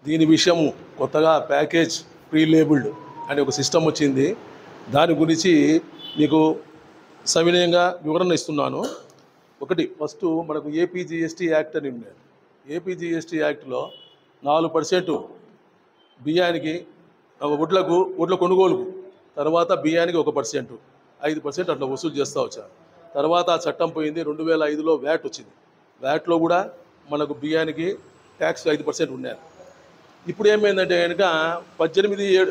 దీని విషయం కొత్తగా ప్యాకేజ్ ప్రీ లేబుల్డ్ అనే ఒక సిస్టమ్ వచ్చింది దాని గురించి మీకు సవినయంగా వివరణ ఇస్తున్నాను ఒకటి ఫస్ట్ మనకు ఏపీజీఎస్టీ యాక్ట్ అని ఉంది ఏపీజీఎస్టీ యాక్ట్లో నాలుగు పర్సెంట్ బియ్యానికి ఆ, వడ్లకు వడ్ల కొనుగోలుకు తర్వాత బియ్యానికి ఒక పర్సెంట్ ఐదు పర్సెంట్ అట్లా వసూలు చేస్తూ వచ్చారు తర్వాత ఆ చట్టం పోయింది రెండు వేల ఐదులో వ్యాట్ వచ్చింది వ్యాట్లో కూడా మనకు బియ్యానికి ట్యాక్స్ ఐదు పర్సెంట్ ఉన్నాయి ఇప్పుడు ఏమైందంటే కనుక పద్దెనిమిది ఏడు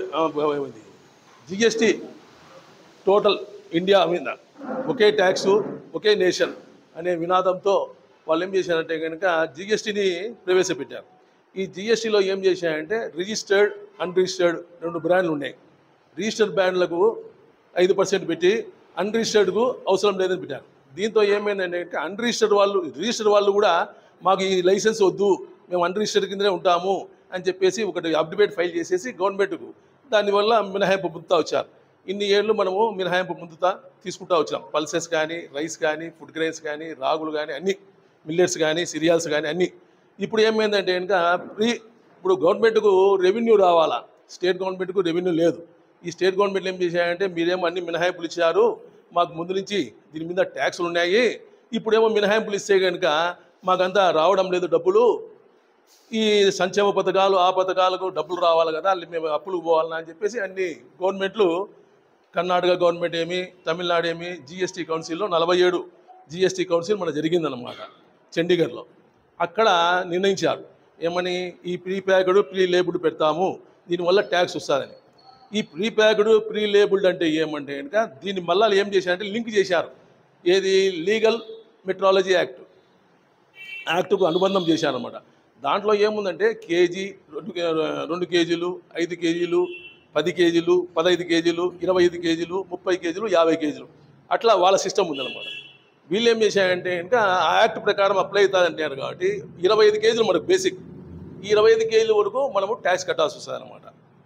జిఎస్టీ టోటల్ ఇండియా మీద ఒకే ట్యాక్స్ ఒకే నేషన్ అనే వినాదంతో వాళ్ళు ఏం చేశారంటే కనుక జిఎస్టీని ప్రవేశపెట్టారు ఈ జిఎస్టీలో ఏం చేశారంటే రిజిస్టర్డ్ అన్రిజిస్టర్డ్ రెండు బ్రాండ్లు ఉన్నాయి రిజిస్టర్డ్ బ్రాండ్లకు ఐదు పర్సెంట్ పెట్టి అన్రిజిస్టర్డ్కు అవసరం లేదని పెట్టారు దీంతో ఏమైందంటే కనుక అన్రిజిస్టర్డ్ వాళ్ళు రిజిస్టర్డ్ వాళ్ళు కూడా మాకు ఈ లైసెన్స్ వద్దు మేము అన్రిజిస్టర్డ్ కిందనే ఉంటాము అని చెప్పేసి ఒకటి అప్డేట్ ఫైల్ చేసేసి గవర్నమెంట్కు దానివల్ల మినహాయింపు పొందుతూ వచ్చారు ఇన్ని ఏళ్ళు మనము మినహాయింపు పొందుతా తీసుకుంటా వచ్చాం పల్సెస్ కానీ రైస్ కానీ ఫుడ్ గ్రెయిన్స్ కానీ రాగులు కానీ అన్ని మిల్లెట్స్ కానీ సిరియాల్స్ కానీ అన్నీ ఇప్పుడు ఏమైందంటే కనుక ప్రీ ఇప్పుడు గవర్నమెంట్కు రెవెన్యూ రావాలా స్టేట్ గవర్నమెంట్కు రెవెన్యూ లేదు ఈ స్టేట్ గవర్నమెంట్ ఏం చేశాయంటే మీరేమో అన్ని మినహాయింపులు ఇచ్చారు మాకు ముందు నుంచి దీని మీద ట్యాక్సులు ఉన్నాయి ఇప్పుడేమో మినహాయింపులు ఇస్తే కనుక మాకంతా రావడం లేదు డబ్బులు ఈ సంక్షేమ పథకాలు ఆ పథకాలకు డబ్బులు రావాలి కదా అల్లి మేము అప్పులు పోవాలన్నా అని చెప్పేసి అన్ని గవర్నమెంట్లు కర్ణాటక గవర్నమెంట్ ఏమి తమిళనాడు ఏమి జిఎస్టీ కౌన్సిల్లో నలభై ఏడు జిఎస్టీ కౌన్సిల్ మన జరిగిందనమాట చండీగఢ్లో అక్కడ నిర్ణయించారు ఏమని ఈ ప్రీ ప్యాక్డ్ ప్రీ లేబుల్డ్ పెడతాము దీనివల్ల ట్యాక్స్ వస్తుందని ఈ ప్రీ ప్యాక్డ్ ప్రీ లేబుల్డ్ అంటే ఏమంటే కనుక దీన్ని మళ్ళీ ఏం చేశారంటే లింక్ చేశారు ఏది లీగల్ మెట్రాలజీ యాక్ట్ యాక్ట్కు అనుబంధం చేశారనమాట దాంట్లో ఏముందంటే కేజీ రెండు కే- రెండు కేజీలు ఐదు కేజీలు పది కేజీలు పదహైదు కేజీలు ఇరవై ఐదు కేజీలు ముప్పై కేజీలు యాభై కేజీలు అట్లా వాళ్ళ సిస్టమ్ ఉందన్నమాట వీళ్ళు ఏం చేశారంటే ఇంకా ఆ యాక్ట్ ప్రకారం అప్లై అవుతుంది అంటారు కాబట్టి ఇరవై ఐదు కేజీలు మనకు బేసిక్ ఈ ఇరవై ఐదు కేజీల వరకు మనము ట్యాక్స్ కట్టాల్సి వస్తుంది అనమాట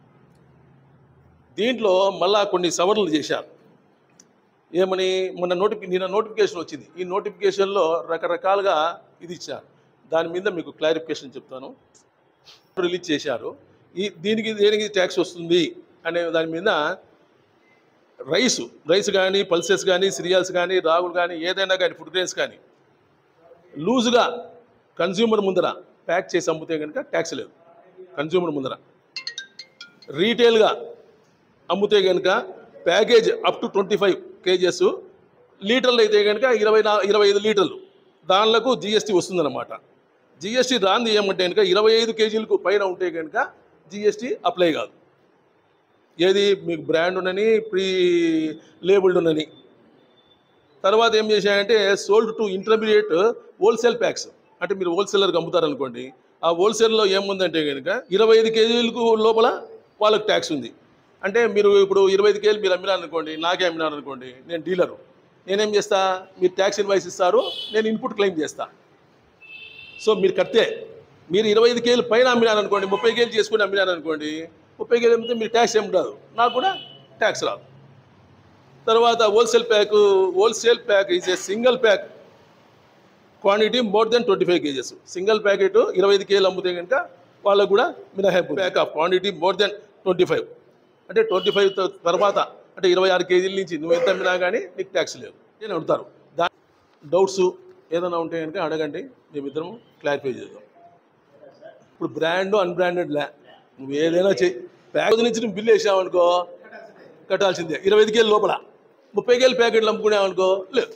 దీంట్లో మళ్ళా కొన్ని సవరణలు చేశారు ఏమని మొన్న నోటిఫి నిన్న నోటిఫికేషన్ వచ్చింది ఈ నోటిఫికేషన్లో రకరకాలుగా ఇది ఇచ్చారు దాని మీద మీకు క్లారిఫికేషన్ చెప్తాను రిలీజ్ చేశారు ఈ దీనికి దేనికి ట్యాక్స్ వస్తుంది అనే దాని మీద రైస్ రైస్ కానీ పల్సెస్ కానీ సిరియాల్స్ కానీ రాగులు కానీ ఏదైనా కానీ ఫుడ్ గ్రెయిన్స్ కానీ లూజుగా కన్జ్యూమర్ ముందర ప్యాక్ చేసి అమ్మితే కనుక ట్యాక్స్ లేదు కన్జ్యూమర్ ముందర రీటైల్గా అమ్మితే కనుక package up to twenty five kgs లీటర్లు అయితే కనుక ఇరవై నా ఇరవై ఐదు లీటర్లు దానిలకు జిఎస్టీ వస్తుందన్నమాట జిఎస్టీ రాంది ఏమంటే కనుక ఇరవై ఐదు కేజీలకు పైన ఉంటే కనుక జిఎస్టీ అప్లై కాదు ఏది మీకు బ్రాండ్ ఉన్నని ప్రీ లేబుల్డ్ ఉన్నని తర్వాత ఏం చేశాయంటే sold to intermediate wholesale packs అంటే మీరు హోల్సేలర్కి అమ్ముతారనుకోండి ఆ హోల్సేల్లో ఏముందంటే కనుక ఇరవై ఐదు కేజీలకు లోపల వాళ్ళకి ట్యాక్స్ ఉంది అంటే మీరు ఇప్పుడు ఇరవై ఐదు కేజీలు మీరు అమ్మినారనుకోండి నాకే అమ్మినారనుకోండి నేను డీలరు నేనేం చేస్తా మీరు ట్యాక్స్ ఇన్వాయిస్ ఇస్తారు నేను ఇన్పుట్ క్లెయిమ్ చేస్తా సో మీరు కడితే మీరు ఇరవై ఐదు కేజీలు పైన అమ్మినారనుకోండి ముప్పై కేజీలు చేసుకుని అమ్మినారనుకోండి ముప్పై కేజీలు అమ్మితే మీరు ట్యాక్స్ ఏమి రాదు నాకు కూడా ట్యాక్స్ రాదు తర్వాత wholesale pack wholesale pack is a single pack quantity more than twenty five kgs single packet ఇరవై ఐదు కేజీలు అమ్మితే కనుక వాళ్ళకు కూడా మినహాయింపు pack of quantity more than twenty five అంటే ట్వంటీ ఫైవ్ తర్వాత అంటే ఇరవై ఆరు కేజీల నుంచి నువ్వు ఎంత అమ్మినా కానీ నీకు ట్యాక్స్ లేదు నేను అడుగుతారు దా డౌట్స్ ఏదైనా ఉంటే కనుక అడగండి మేమిద్దరం క్లారిఫై చేద్దాం ఇప్పుడు బ్రాండ్ అన్బ్రాండెడ్ ల్యా నువ్వు ఏదైనా చెయ్యి ప్యాకేజ్ నుంచి నువ్వు బిల్లు వేసావనుకో కట్టాల్సిందే ఇరవై ఐదు కేజీల లోపల ముప్పై కేజీల ప్యాకెట్లు అమ్ముకునేవనుకో లేదు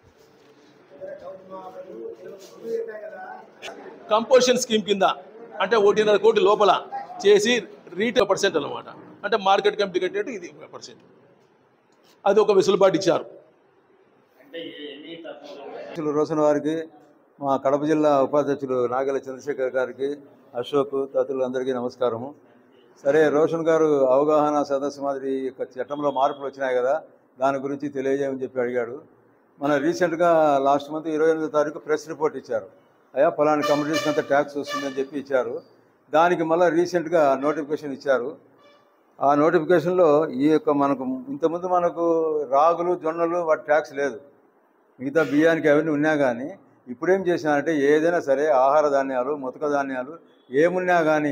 కంపోజిషన్ స్కీమ్ కింద అంటే ఒకటిన్నర కోటి లోపల చేసి రీటైల్ పర్సెంట్ అనమాట అంటే మార్కెట్ కమిటీ కట్టేట్టు ఇది పర్సెంట్ అది ఒక వెసులుబాటు ఇచ్చారు అధ్యక్షులు రోషన్ వారికి మా కడప జిల్లా ఉపాధ్యక్షులు నాగల చంద్రశేఖర్ గారికి అశోక్ తదితరులందరికీ నమస్కారము సరే రోషన్ గారు అవగాహన సదస్సు మాదిరి యొక్క చట్టంలో మార్పులు వచ్చినాయి కదా దాని గురించి తెలియజేయమని చెప్పి అడిగాడు మన రీసెంట్గా లాస్ట్ మంత్ ఇరవై ఎనిమిదో తారీఖు ప్రెస్ రిపోర్ట్ ఇచ్చారు అయ్యా ఫలానా కమ్యూనిటీస్కి అంత ట్యాక్స్ వస్తుందని చెప్పి ఇచ్చారు దానికి మళ్ళీ రీసెంట్గా నోటిఫికేషన్ ఇచ్చారు ఆ నోటిఫికేషన్లో ఈ యొక్క మనకు ఇంతకుముందు మనకు రాగులు జొన్నలు వాటి ట్యాక్స్ లేదు మిగతా బియ్యానికి అవన్నీ ఉన్నా కానీ ఇప్పుడేం చేసినారంటే ఏదైనా సరే ఆహార ధాన్యాలు ముతక ధాన్యాలు ఏమున్నా కానీ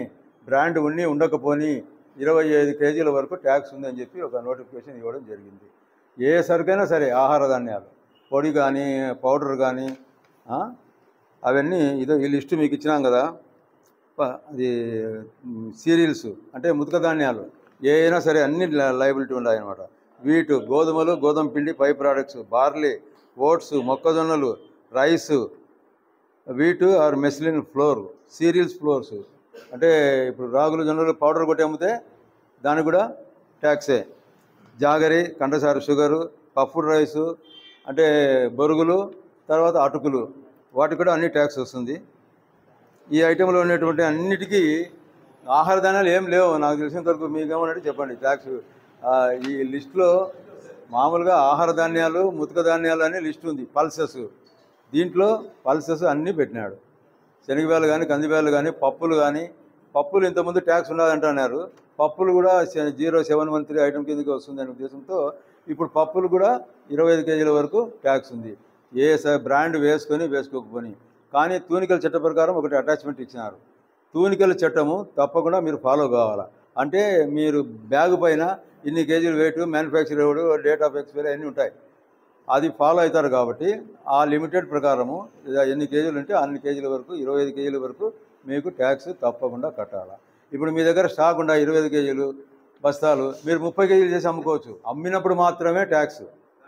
బ్రాండ్ ఉన్ని ఉండకపోని ఇరవై ఐదు కేజీల వరకు ట్యాక్స్ ఉందని చెప్పి ఒక నోటిఫికేషన్ ఇవ్వడం జరిగింది ఏ సరుకైనా సరే ఆహార ధాన్యాలు పొడి కానీ పౌడర్ కానీ ఆ, అవన్నీ ఇదో ఈ లిస్టు మీకు ఇచ్చినాం కదా ప- అది సీరియల్స్ అంటే ముతక ధాన్యాలు ఏ అయినా సరే అన్ని లైబిలిటీ ఉన్నాయన్నమాట వీటు గోధుమలు గోధుమ పిండి పై ప్రోడక్ట్స్ బార్లీ ఓట్స్ మొక్కజొన్నలు రైస్ వీటు or meslin flour cereals flours అంటే ఇప్పుడు రాగులు జొన్నలు పౌడర్ కొట్టి అమ్మితే దానికి కూడా ట్యాక్సే jaggery khandsari sugar puffed rice అంటే బొరుగులు తర్వాత అటుకులు వాటికి కూడా అన్ని ట్యాక్స్ వస్తుంది ఈ ఐటెంలో ఉన్నటువంటి అన్నిటికీ ఆహార ధాన్యాలు ఏం లేవు నాకు తెలిసినంత వరకు మీకు ఏమన్నట్టు చెప్పండి ట్యాక్స్ ఆ, ఈ లిస్టులో మామూలుగా ఆహార ధాన్యాలు ముతక ధాన్యాలు అనే లిస్ట్ ఉంది పల్సెస్ దీంట్లో పల్సెస్ అన్నీ పెట్టినాడు శనగవేలు కానీ కందివేలు కానీ పప్పులు కానీ పప్పులు ఇంతకుముందు ట్యాక్స్ ఉన్నదంటున్నారు పప్పులు కూడా సె- zero seven one three item కిందకి వస్తుంది అనే ఉద్దేశంతో ఇప్పుడు పప్పులు కూడా ఇరవై ఐదు కేజీల వరకు ట్యాక్స్ ఉంది ఏ స- బ్రాండ్ వేసుకొని వేసుకోకపోని కానీ తూనికల చట్ట ప్రకారం ఒకటి అటాచ్మెంట్ ఇచ్చినారు తూనికల చట్టము తప్పకుండా మీరు ఫాలో కావాలా అంటే మీరు బ్యాగ్ పైన ఇన్ని కేజీలు weight manufacture date of expiry అన్నీ ఉంటాయి అది ఫాలో అవుతారు కాబట్టి ఆ లిమిటెడ్ ప్రకారము ఇద- ఎన్ని కేజీలు ఉంటే అన్ని కేజీల వరకు ఇరవై ఐదు కేజీల వరకు మీకు ట్యాక్స్ తప్పకుండా కట్టాలి ఇప్పుడు మీ దగ్గర స్టాక్ ఉండ ఇరవై ఐదు కేజీలు బస్తాలు మీరు ముప్పై కేజీలు చేసి అమ్ముకోవచ్చు అమ్మినప్పుడు మాత్రమే ట్యాక్స్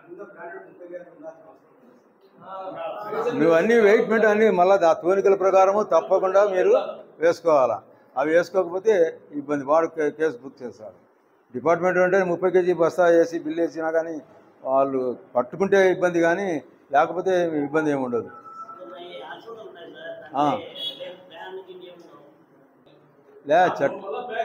నువ్వు అన్ని వెయిట్ మెట్ అన్ని మళ్ళీ ఆ తూనికల ప్రకారము తప్పకుండా మీరు వేసుకోవాలా అవి వేసుకోకపోతే ఇబ్బంది వాడు కే- కేసు బుక్ చేస్తారు డిపార్ట్మెంట్ అంటే ముప్పై కేజీ బస్తా వేసి బిల్లు వేసినా కానీ వాళ్ళు పట్టుకుంటే ఇబ్బంది కానీ లేకపోతే ఇబ్బంది ఏమి ఉండదు ఆ. లే చట్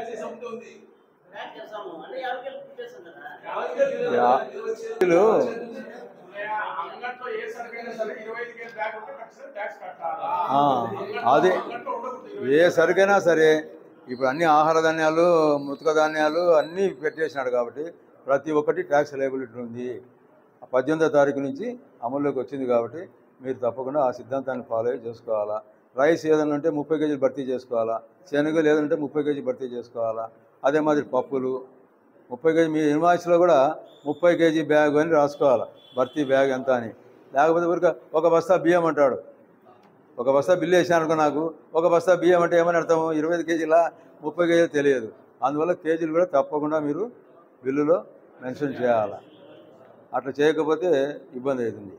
యా- వీళ్ళు అంగట్లో ఏ సరుకైనా సరే ఇరవై ఐదు కేజీ బ్యాగ్ ఉంటే ఖచ్చితంగా ట్యాక్స్ కట్టాలా ఆ, అదే అంగట్లో ఉండకూడదు ఏ సరుకైనా సరే ఇప్పుడు అన్ని ఆహార ధాన్యాలు ముతక ధాన్యాలు అన్నీ పెట్టేసినాడు కాబట్టి ప్రతి ఒక్కటి ట్యాక్స్ లైబిలిటీ ఉంది ఆ పద్దెనిమిదో తారీఖు నుంచి అమల్లోకి వచ్చింది కాబట్టి మీరు తప్పకుండా ఆ సిద్ధాంతాన్ని ఫాలో అయ్యి చేసుకోవాలా రైస్ ఏదైనా ఉంటే ముప్పై కేజీలు భర్తీ చేసుకోవాలా శనగలు ఏదంటే ముప్పై కేజీ భర్తీ చేసుకోవాలా అదే మాదిరి పప్పులు ముప్పై కేజీ మీ ఇన్వాయిస్లో కూడా ముప్పై కేజీ బ్యాగ్ అని రాసుకోవాలి భర్తీ బ్యాగ్ ఎంత అని లేకపోతే ఊరికే ఒక బస్తా బియ్యం అంటాడు ఒక బస్తా బిల్లు వేసాను అనుకో నాకు ఒక బస్తా బియ్యం అంటే ఏమని అర్థం ఇరవై ఐదు కేజీల ముప్పై కేజీలు తెలియదు అందువల్ల కేజీలు కూడా తప్పకుండా మీరు బిల్లులో మెన్షన్ చేయాలి అట్లా చేయకపోతే ఇబ్బంది అవుతుంది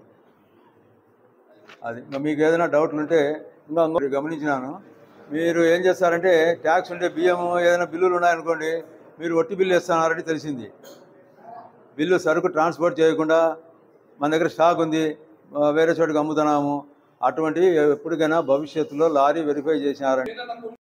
అది ఇంకా మీకు ఏదైనా డౌట్లు ఉంటే ఇంకా ఇంకో గమనించినాను మీరు ఏం చేస్తారంటే ట్యాక్స్ ఉంటే బియ్యం ఏదైనా బిల్లులు ఉన్నాయనుకోండి మీరు ఒట్టి బిల్లు ఇస్తున్నారని తెలిసింది బిల్లు సరుకు ట్రాన్స్పోర్ట్ చేయకుండా మన దగ్గర స్టాక్ ఉంది ఆ, వేరే చోటుకి అమ్ముతున్నాము అటువంటి ఎప్పటికైనా భవిష్యత్తులో లారీ వెరిఫై చేసినారంటే